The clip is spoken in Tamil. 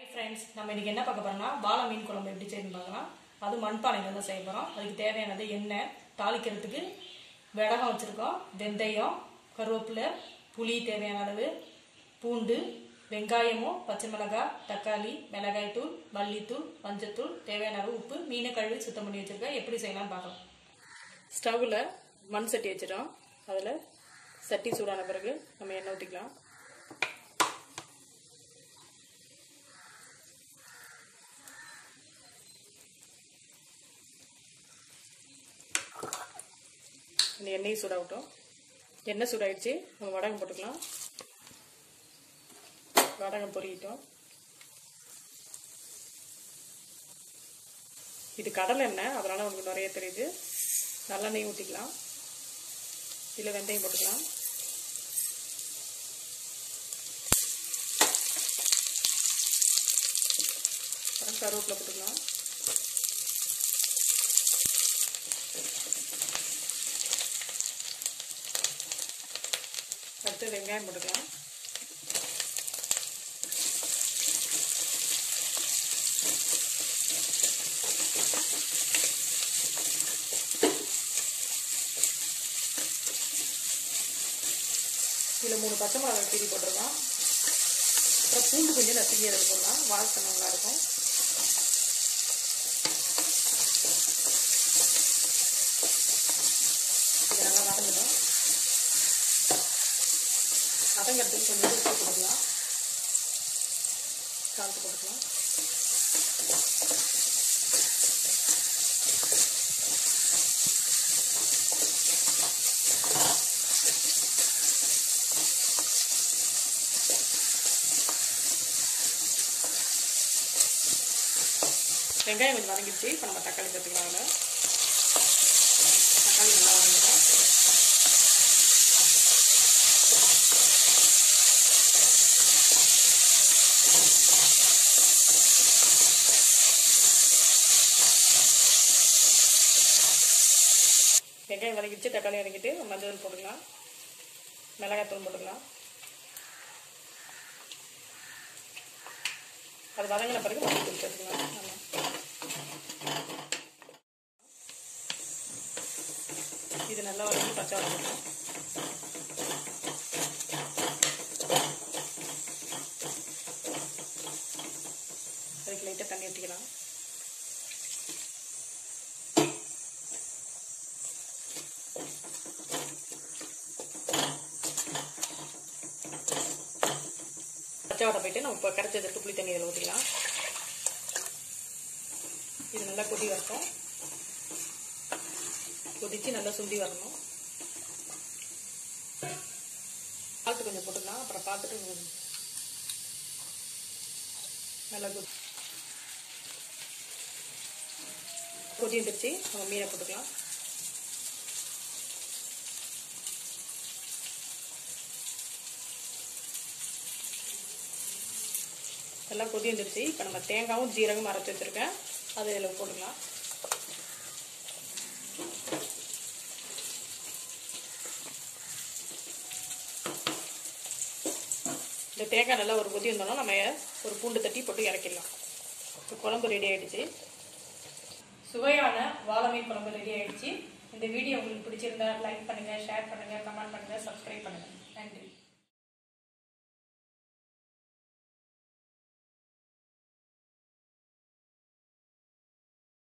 ஃப்ரெண்ட்ஸ் நம்ம இன்னைக்கு என்ன பார்க்க போறோம்னா வாழை மீன் குழம்பு எப்படி செய்யணும் பார்க்கலாம் அது மண்பானையில் தான் செய்ய போகிறோம் அதுக்கு தேவையானது எண்ணெய் தாளிக்கிறதுக்கு விடகம் வச்சுருக்கோம் வெந்தயம் கருவேப்பிலை புளி தேவையான அளவு பூண்டு வெங்காயமும் பச்சை மிளகாய் தக்காளி மிளகாய் தூள் மல்லித்தூள் மஞ்சத்தூள் தேவையான அளவு உப்பு மீனை கழுவி சுத்தம் பண்ணி வச்சுருக்கேன் எப்படி செய்யலாம்னு பார்க்கலாம் ஸ்டவ்வில் மண் சட்டி வச்சிட்டோம் அதில் சட்டி சூடான பிறகு நம்ம எண்ணெய் ஊற்றிக்கலாம் இந்த எண்ணெயும் சூடாகட்டும் எண்ணெய் சூடாயிடுச்சு நம்ம வடகம் போட்டுக்கலாம் வடகம் பொரியிட்டோம் இது கடலை எண்ணெய் அதனால உங்களுக்கு நிறைய தெரியுது நல்லெண்ணெய் ஊற்றிக்கலாம் இதில் வெந்தயம் போட்டுக்கலாம் அப்புறம் கருவேப்பிலை போட்டுக்கலாம் அடுத்து வெங்காயம் போட்டுக்கலாம் இதில் மூணு பச்சை மிளகாய் கீரி போட்டுருக்கலாம் அப்புறம் பூண்டு கொஞ்சம் நசுங்கி அதில் போடலாம் வாசனை நல்லாயிருக்கும் இது நல்லா வதங்கிடும் வதங்கிறதுக்கு கொஞ்சம் உப்பு போட்டுக்கலாம் சால்ட்டு போட்டுக்கலாம் வெங்காயம் கொஞ்சம் வதங்கிடுச்சு இப்போ நம்ம தக்காளி சேர்த்துக்கலாம் அதில் தக்காளி நல்லா வதங்கிட்டோம் வெங்காயம் வதக்கிடுச்சு தக்காளி வதக்கிட்டு மஞ்சள் போட்டுக்கலாம் மிளகாத்தூள் போட்டுக்கலாம் அது வதங்கின பிறகு மஞ்சள் சேர்த்துக்கலாம் ஆமாம் இது நல்லா வதங்கி பச்சை வதங்கணும் அதுக்கு லைட்டாக தண்ணி ஊற்றிக்கலாம் பச்சை வடை போயிட்டு நம்ம இப்போ கரைச்சி வச்சிருக்க புளி தண்ணி இதில் ஊற்றிக்கலாம் இது நல்லா கொதி வரட்டும் கொதிச்சு நல்லா சுண்டி வரணும் சால்ட்டு கொஞ்சம் போட்டுக்கலாம் அப்புறம் பார்த்துட்டு நல்லா கொதி கொதி வந்துருச்சு நம்ம மீனை போட்டுக்கலாம் எல்லாம் கொதி வந்துருச்சு இப்போ நம்ம தேங்காயும் ஜீரகமும் அரைச்சி வச்சுருக்கேன் அது இதில் போட்டுக்கலாம் இந்த தேங்காய் நல்லா ஒரு கொதி வந்தோம்னா நம்ம ஒரு பூண்டு தட்டி போட்டு இறக்கிடலாம் இப்போ குழம்பு ரெடி ஆயிடுச்சு சுவையான வாழை குழம்பு ரெடி ஆயிடுச்சு இந்த வீடியோ உங்களுக்கு பிடிச்சிருந்தா லைக் பண்ணுங்க ஷேர் பண்ணுங்க கமெண்ட் பண்ணுங்க சப்ஸ்கிரைப் பண்ணுங்க நன்றி